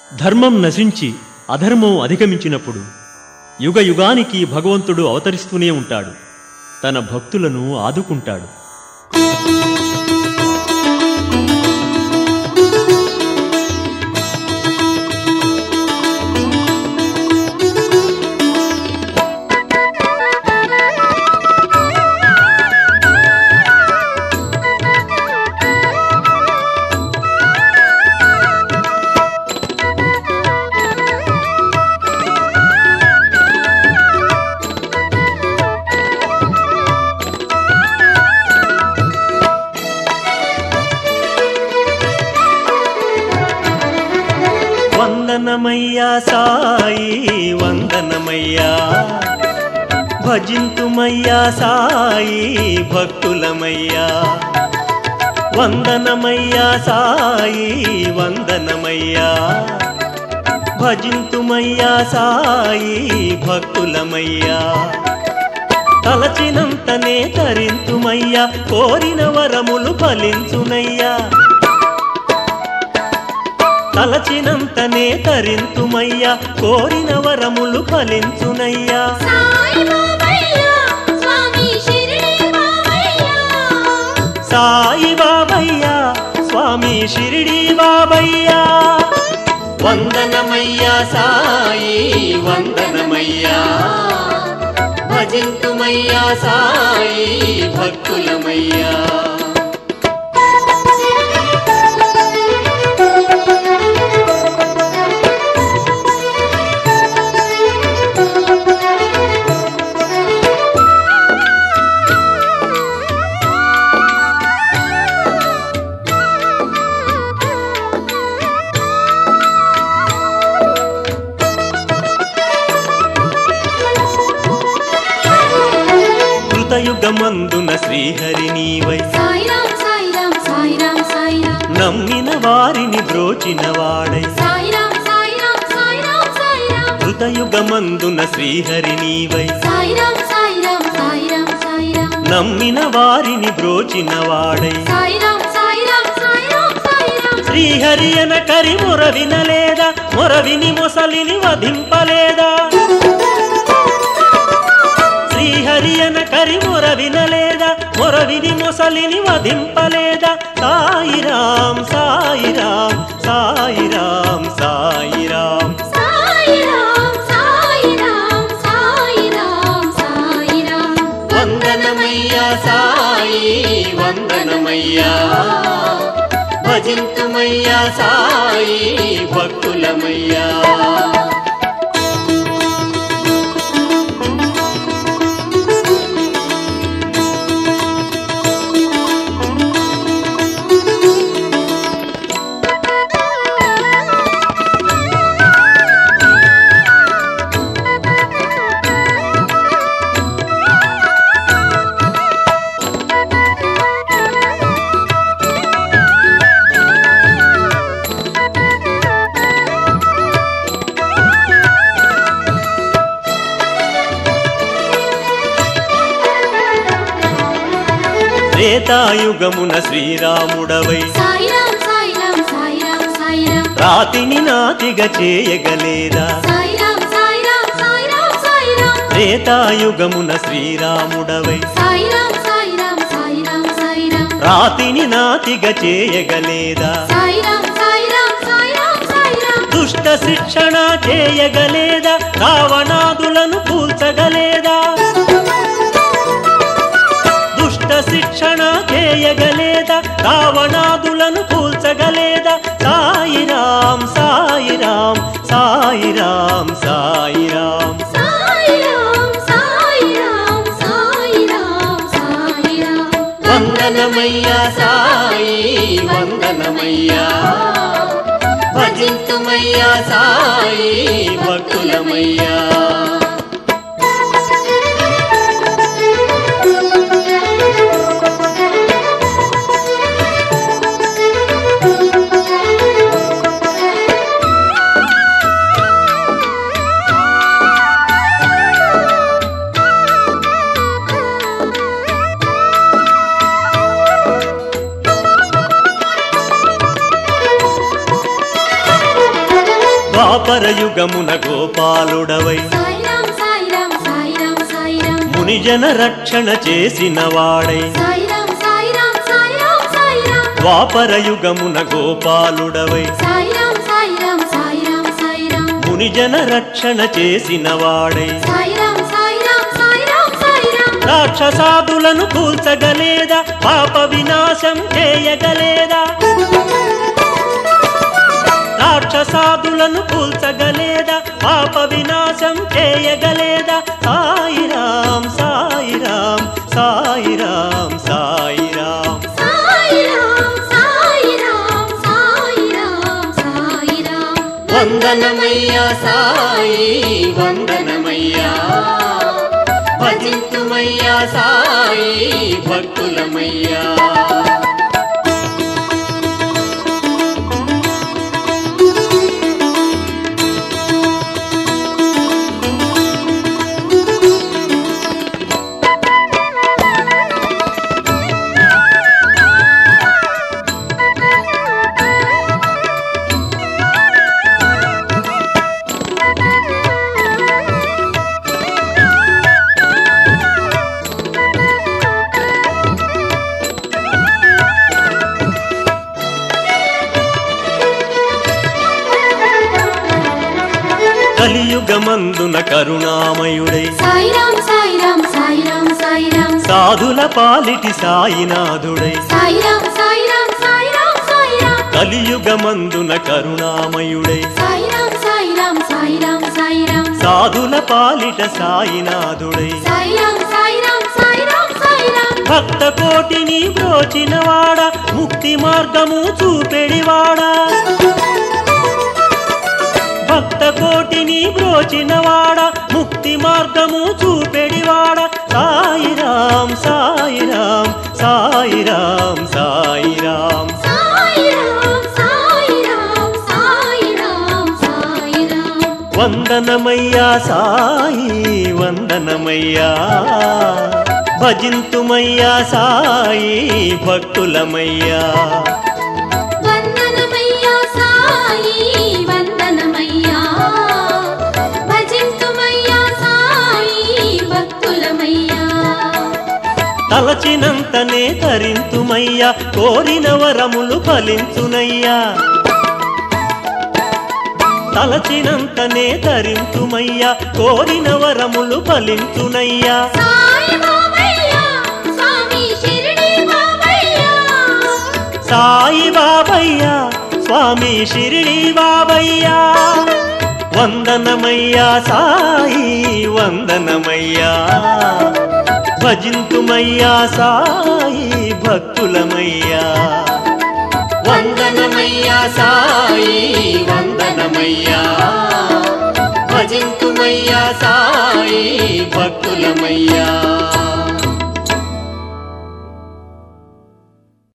ధర్మం నశించి అధర్మం అధిగమించినప్పుడు యుగ యుగానికి భగవంతుడు అవతరిస్తూనే ఉంటాడు తన భక్తులను ఆదుకుంటాడు వందనమయ్యా సాయి వందనమయ్యా భజింతుమయ్యా సాయి భక్తులమయ్యా వందనమయ్యా సాయి వందనమయ్యా భజింతుమయ్యా సాయి భక్తులమయ్యా తలచినంతనే తరింతుమయ్యా కోరిన వరములు ఫలించునయ్యా తలచినంతనే తరింతుమయ్యా కోరిన వరములు ఫలించునయ్యా సాయి బాబయ్య స్వామి షిరిడి బాబయ్య సాయి బాబయ్యా స్వామి షిరిడి బాబయ్యా వందనమయ్యా సాయి వందనమయ్యా భజింతుమయ్యా సాయి భక్తులమయ్యా కృతయుగమందున శ్రీహరి నీవై సాయిరాం సాయిరాం సాయిరాం సాయిరాం నమ్మిన వారిని బ్రోచిన వాడై సాయిరాం సాయిరాం సాయిరాం సాయిరాం కృతయుగమందున శ్రీహరి నీవై సాయిరాం సాయిరాం సాయిరాం సాయిరాం నమ్మిన వారిని బ్రోచిన వాడై సాయిరాం సాయిరాం సాయిరాం సాయిరాం శ్రీహరి అన కరి మొర వినలేదా మొర విని మొసలిని వధింపలేదా శ్రీహరి అన కరి మొర వినలేదా మొర విని మొసలిని వధింపలేదా సాయిరాం సాయిరాం సాయిరాం సాయిరాం సాయిరాం సాయిరాం సాయిరాం సాయిరాం వందనమయ్యా సాయి వందనమయ్యా భజింతుమయ్యా సాయి భక్తులమయ్యా త్రేతాయుగమున శ్రీరాముడవై సాయిరాం సాయిరాం సాయిరాం సాయిరాం రాతిని నాతిగా చేయగలేదా సాయిరాం సాయిరాం సాయిరాం సాయిరాం త్రేతాయుగమున శ్రీరాముడవై సాయిరాం సాయిరాం సాయిరాం సాయిరాం రాతిని నాతిగా చేయగలేదా సాయిరాం సాయిరాం సాయిరాం సాయిరాం దుష్ట శిక్షణ చేయగలేదా రావణాదులను కూల్చగలేదా దుష్ట శిక్షణ చేయగలేదా రావణాదులను కూల్చగలేదా సాయిరాం సాయిరాం సాయిరాం సాయిరాం సాయిరాం సాయిరాం సాయిరాం సాయిరాం వందనమయ్యా సాయి వందనమయ్యా భజింతుమయ్యా సాయి భక్తులమయ్యా ద్వాపరయుగమున గోపాలుడవై సాయిరాం సాయిరాం సాయిరాం సాయిరాం మునిజన రక్షణ చేసిన వాడై సాయిరాం సాయిరాం సాయిరాం సాయిరాం ద్వాపరయుగమున గోపాలుడవై సాయిరాం సాయిరాం సాయిరాం సాయిరాం మునిజన రక్షణ చేసిన వాడై సాయిరాం సాయిరాం సాయిరాం సాయిరాం రాక్షసాదులను కూల్చగలేదా పాప వినాశం చేయగలేదా రాక్షసాదులను కూల్చగలేదా పాప వినాశం చేయగలేదా సాయిరాం సాయిరాం సాయిరాం సాయిరాం సాయిరాం సాయిరాం సాయిరాం సాయిరాం వందనమయ్యా సాయి వందనమయ్యా భజింతుమయ్యా సాయి భక్తులమయ్యా కలియుగమందున కరుణామయుడై సాయిరాం సాయిరాం సాయిరాం సాయిరాం సాధుల పాలిటి సాయినాథుడై సాయిరాం సాయిరాం సాయిరాం సాయిరాం కలియుగమందున కరుణామయుడై సాయిరాం సాయిరాం సాయిరాం సాయిరాం సాధుల పాలిట సాయినాథుడై సాయిరాం సాయిరాం సాయిరాం సాయిరాం భక్త కోటిని బ్రోచినవాడ ముక్తి మార్గము చూపెడివాడా భక్త కోటిని బ్రోచినవాడ ముక్తి మార్గము చూపెడివాడ సాయిరాం సాయిరాం సాయిరాం సాయిరాం సాయిరాం సాయిరాం సాయిరాం సాయిరాం వందనమయ్యా సాయి వందనమయ్యా భజింతుమయ్యా సాయి భక్తులమయ్యా వందనమయ్యా సాయి వందనమయ్యా భజింతుమయ్యా సాయి భక్తులమయ్యా తలచినంతనే తరింతుమయ్యా కోరిన వరములు ఫలించునయ్యా తలచినంతనే తరింతుమయ్యా కోరిన వరములు ఫలించునయ్యా సాయి బాబయ్యా స్వామి షిరిడి బాబయ్యా సాయి బాబయ్యా స్వామి షిరిడి బాబయ్యా వందనమయ్యా సాయి వందనమయ్యా భజింతుమయ్యా సాయి భక్తులమయ్యా వందనమయ్యా సాయి వందనమయ్యా భజింతుమయ్యా సాయి భక్తులమయ్యా